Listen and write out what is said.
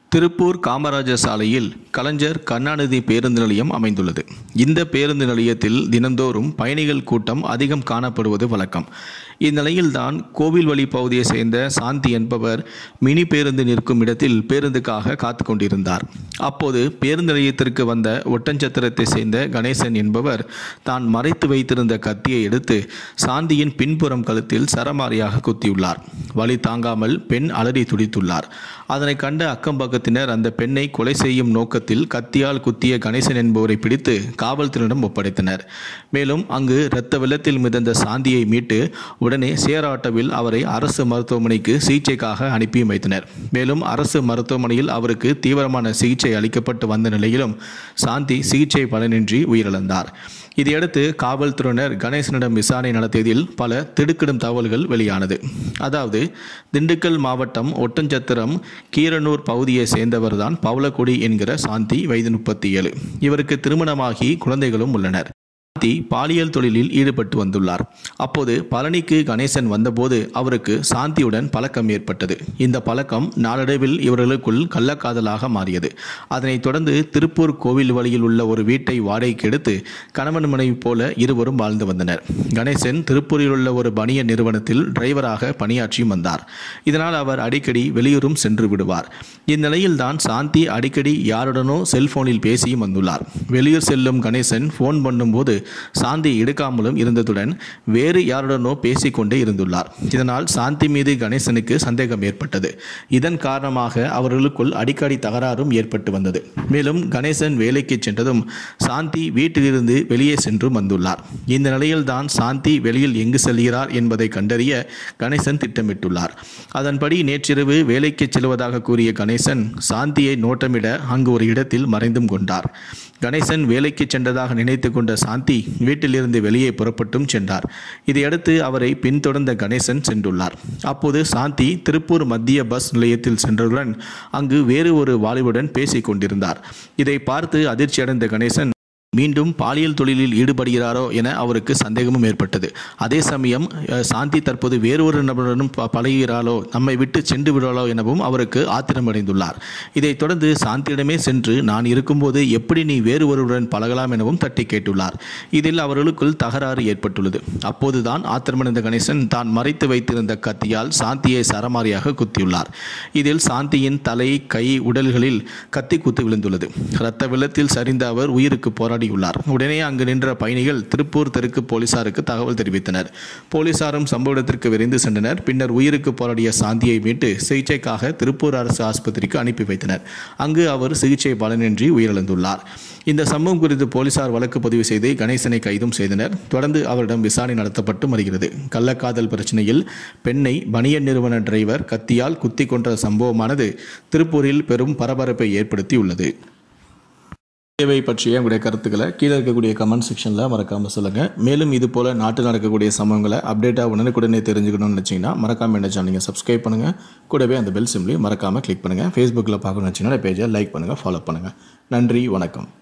திருப்பூர் காமராஜர் சாலையில் கலைஞர் கருணாநிதி பேருந்து நிலையம் அமைந்துள்ளது இந்த பேருந்து நிலையத்தில் தினந்தோறும் பயணிகள் கூட்டம் அதிகம் காணப்படுவது வழக்கம் இந்நிலையில்தான் கோவில் வழி பகுதியை சேர்ந்த சாந்தி என்பவர் மினி பேருந்து நிற்கும் இடத்தில் பேருந்துக்காக காத்து கொண்டிருந்தார் அப்போது பேருந்து நிலையத்திற்கு வந்த ஒட்டஞ்சத்திரத்தை சேர்ந்த கணேசன் என்பவர் தான் மறைத்து வைத்திருந்த கத்தியை எடுத்து சாந்தியின் பின்புறம் கழுத்தில் சரமாரியாக குத்தியுள்ளார் வலி தாங்காமல் பெண் அலறி துடித்துள்ளார் அதனை கண்ட அக்கம் பக்கத்தினர் அந்த பெண்ணை கொலை செய்யும் நோக்கத்தில் கத்தியால் குத்திய கணேசன் என்பவரை பிடித்து காவல்துறையிடம் ஒப்படைத்தனர் மேலும் அங்கு இரத்த வெள்ளத்தில் மிதந்த சாந்தியை மீட்டு உடனே சேராட்டவில் அவரை அரசு மருத்துவமனைக்கு சிகிச்சைக்காக அனுப்பி வைத்தனர் மேலும் அரசு மருத்துவமனையில் அவருக்கு தீவிரமான சிகிச்சை அளிக்கப்பட்டு வந்த நிலையிலும் சாந்தி சிகிச்சை பலனின்றி உயிரிழந்தார் இதையடுத்து காவல்துறையினர் கணேசனிடம் விசாரணை நடத்தியதில் பல திடுக்கிடும் தகவல்கள் வெளியானது அதாவது திண்டுக்கல் மாவட்டம் ஒட்டஞ்சத்திரம் கீரனூர் பகுதியை சேர்ந்தவர்தான் பவளக்குடி என்கிற சாந்தி வயது முப்பத்தி ஏழு இவருக்கு திருமணமாகி குழந்தைகளும் உள்ளனர் சாந்தி பாலியல் தொழிலில் ஈடுபட்டு வந்துள்ளார் அப்போது பழனிக்கு கணேசன் வந்தபோது அவருக்கு சாந்தியுடன் பழக்கம் ஏற்பட்டது இந்த பழக்கம் நாளடைவில் இவர்களுக்குள் கள்ளக்காதலாக மாறியது அதனைத் தொடர்ந்து திருப்பூர் கோவில் வழியில் உள்ள ஒரு வீட்டை வாடகைக்கு எடுத்து கணவன் மனைவி போல இருவரும் வாழ்ந்து வந்தனர் கணேசன் திருப்பூரில் உள்ள ஒரு பனிய நிறுவனத்தில் டிரைவராக பணியாற்றியும் வந்தார் இதனால் அவர் அடிக்கடி வெளியூரும் சென்று விடுவார் இந்நிலையில் தான் சாந்தி அடிக்கடி யாருடனோ செல்போனில் பேசியும் வந்துள்ளார் வெளியூர் செல்லும் கணேசன் ஃபோன் பண்ணும்போது சாந்தி எடுக்காமலும் இருந்ததுடன் வேறு யாருடனோ பேசிக்கொண்டே இருந்துள்ளார் இதனால் சாந்தி மீது கணேசனுக்கு சந்தேகம் ஏற்பட்டது இதன் காரணமாக அவர்களுக்குள் அடிக்கடி தகராறும் ஏற்பட்டு வந்தது மேலும் கணேசன் வேலைக்கு சென்றதும் சாந்தி வீட்டிலிருந்து வெளியே சென்று வந்துள்ளார் இந்த நிலையில்தான் சாந்தி வெளியில் எங்கு செல்கிறார் என்பதை கண்டறிய கணேசன் திட்டமிட்டுள்ளார் அதன்படி நேற்றிரவு வேலைக்கு செல்வதாக கூறிய கணேசன் சாந்தியை நோட்டமிட அங்கு ஒரு இடத்தில் மறைந்தும் கொண்டார் கணேசன் வேலைக்கு சென்றதாக நினைத்து கொண்ட சாந்தி வீட்டிலிருந்து வெளியே புறப்பட்டும் சென்றார் இதையடுத்து அவரை பின்தொடர்ந்த கணேசன் சென்றுள்ளார் அப்போது சாந்தி திருப்பூர் மத்திய பஸ் நிலையத்தில் சென்றவுடன் அங்கு வேறு ஒரு வாலிபுடன் பேசிக் கொண்டிருந்தார் இதை பார்த்து அதிர்ச்சியடைந்த கணேசன் மீண்டும் பாலியல் தொழிலில் ஈடுபடுகிறாரோ என அவருக்கு சந்தேகமும் ஏற்பட்டது அதே சமயம் அஹ், சாந்தி தற்போது வேறொரு நபருடனும் ப- பழகுகிறாளோ நம்மை விட்டு சென்று விடுவாளோ எனவும் அவருக்கு ஆத்திரமடைந்துள்ளார் இதைத் தொடர்ந்து சாந்தியிடமே சென்று நான் இருக்கும்போது எப்படி நீ வேறு ஒருவருடன் பழகலாம் எனவும் தட்டி கேட்டுள்ளார் இதில் அவர்களுக்குள் தகராறு ஏற்பட்டுள்ளது அப்போதுதான் ஆத்திரமடைந்த கணேசன் தான் மறைத்து வைத்திருந்த கத்தியால் சாந்தியை சரமாரியாக குத்தியுள்ளார் இதில் சாந்தியின் தலை கை உடல்களில் கத்தி குத்து விழுந்துள்ளது இரத்த வெள்ளத்தில் சரிந்த அவர் உயிருக்கு போராடியுள்ளார் உடனே அங்கு நின்ற பயணிகள் திருப்பூர் தெற்கு போலீசாருக்கு தகவல் தெரிவித்தனர் போலீசாரும் சம்பவ இடத்திற்கு விரைந்து சென்றனர் பின்னர் உயிருக்கு போராடிய சாந்தியை மீட்டு சிகிச்சைக்காக திருப்பூர் அரசு ஆஸ்பத்திரிக்கு அனுப்பி வைத்தனர் அங்கு அவர் சிகிச்சை பலனின்றி உயிரிழந்துள்ளார் இந்த சம்பவம் குறித்து போலீசார் வழக்கு பதிவு செய்து கணேசனை கைதும் செய்தனர் தொடர்ந்து அவரிடம் விசாரணை நடத்தப்பட்டு வருகிறது கள்ளக்காதல் பிரச்சனையில் பெண்ணை பனியன் நிறுவன டிரைவர் கத்தியால் குத்தி கொன்ற சம்பவமானது திருப்பூரில் பெரும் பரபரப்பை ஏற்படுத்தியுள்ளது இவை பற்றிய உங்களுடைய கருத்துக்களை கீழே இருக்கக்கூடிய கமெண்ட் செக்ஷனில் மறக்காமல் சொல்லுங்கள் மேலும் இது போல் நாட்டில் நடக்கக்கூடிய சம்பவங்களை அப்டேட்டாக உடனுக்குடனே தெரிஞ்சுக்கணும்னு நினச்சிங்கன்னா மறக்காமல் என்ன சேனல் நீங்கள் சப்ஸ்கிரைப் பண்ணுங்கள் கூடவே அந்த பெல் சிம்லையும் மறக்காமல் கிளிக் பண்ணுங்கள் ஃபேஸ்புக்கில் பார்க்கணும்னு வச்சிங்கன்னா பேஜை லைக் பண்ணுங்கள் ஃபாலோ பண்ணுங்கள் நன்றி வணக்கம்